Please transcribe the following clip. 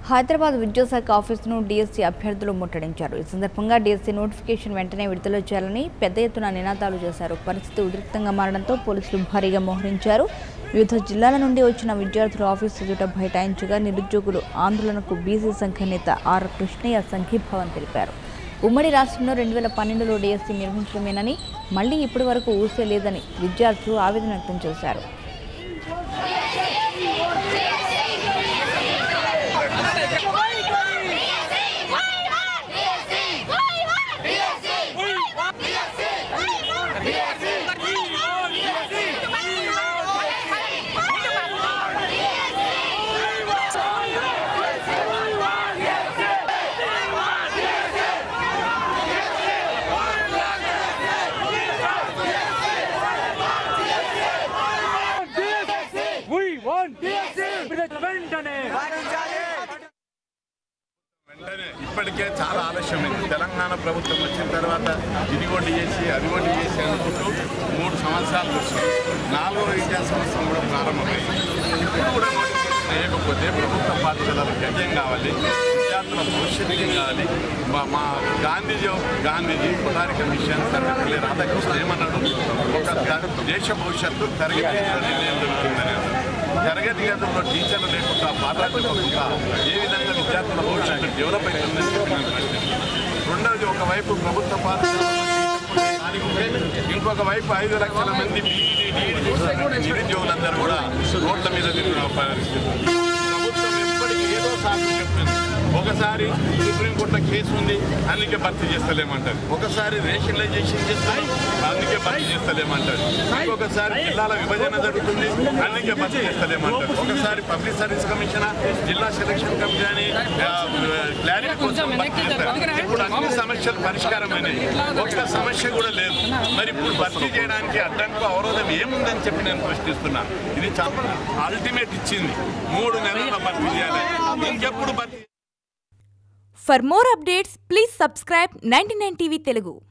హైదరాబాద్ విద్యాశాఖ ఆఫీసును డీఎస్సీ అభ్యర్థులు ముట్టడించారు ఈ సందర్భంగా డీఎస్సీ నోటిఫికేషన్ వెంటనే విడుదల చేయాలని పెద్ద ఎత్తున నినాదాలు చేశారు పరిస్థితి ఉద్రిక్తంగా మారడంతో పోలీసులు భారీగా మోహరించారు వివిధ జిల్లాల నుండి వచ్చిన విద్యార్థులు ఆఫీసు ఎదుట బైఠాయించగా నిరుద్యోగులు ఆందోళనకు బీసీ సంఘ నేత ఆర్ కృష్ణయ్య సంఘీభావం తెలిపారు ఉమ్మడి రాష్ట్రంలో రెండు వేల పన్నెండులో డీఎస్సీ నిర్వహించడమేనని మళ్లీ ఇప్పటి వరకు ఊసే లేదని విద్యార్థులు ఆవేదన వ్యక్తం చేశారు We want వెంటనే వెంటనే ఇప్పటికే చాలా ఆలస్యమైంది తెలంగాణ ప్రభుత్వం వచ్చిన తర్వాత ఇది ఒకటి చేసి అది ఒకటి చేసి అనుకుంటూ మూడు సంవత్సరాలు వచ్చింది నాలుగో విద్యా సంవత్సరం కూడా ప్రారంభమైంది ఇప్పుడు కూడా నోటిఫికేషన్ వేయకపోతే ప్రభుత్వ పాఠశాలలు గడ్యం కావాలి విద్యార్థుల భవిష్యత్తు ఏం కావాలి మా మా గాంధీజీ గాంధీజీ కొటారిక మిషన్ సర్వపల్లి రాధాకృష్ణ ఏమన్నాడు ఒక ద- దేశ భవిష్యత్తు తరగతి గదిలో నిర్ణయం దొరుకుతుందని అన్నాడు తరగతి గదుల్లో టీచర్లు లేకుండా పాఠాలు లేకుండా ఏ విధంగా విద్యార్థుల భవిష్యత్తు డెవలప్ అవుతుందని చెప్పి నేను ప్రశ్నిస్తున్నాను. రెండవది ఒకవైపు ప్రభుత్వ పాఠశాలలో టీచర్లు ఉంటే ఇంకొక వైపు ఐదు లక్షల మంది బీఈడీ డీఈడీ చేసినటువంటి నిరుద్యోగులందరూ కూడా రోడ్ల మీద తిరిగిన పరిస్థితి ప్రభుత్వం ఎప్పటికీ ఏదో సాకు చెప్తుంది ఒకసారి సుప్రీంకోర్టులో కేసు ఉంది అందుకే భర్తీ చేస్తలేమంటారు ఒకసారి రేషనలైజేషన్ చేస్తారు అందుకే భర్తీ చేస్తలేమంటారు ఇంకొకసారి జిల్లాల విభజన జరుగుతుంది అందుకే భర్తీ చేస్తలేమంటారు ఒకసారి పబ్లిక్ సర్వీస్ కమిషన్ జిల్లా సెలక్షన్ కమిషన్ అని క్లారిటీ కోసం భర్తీ చేస్తారు ఇప్పుడు అన్ని సమస్యలు పరిష్కారమైనవి ఒక్క సమస్య కూడా లేదు మరి ఇప్పుడు భర్తీ చేయడానికి అడ్డంకు అవరోధం ఏముందని చెప్పి నేను ప్రశ్నిస్తున్నాను ఇది చాలా అల్టిమేట్ ఇచ్చింది మూడు నెలల భర్తీ చేయాలి ఇంకెప్పుడు భర్తీ For more updates, please subscribe 99 TV Telugu.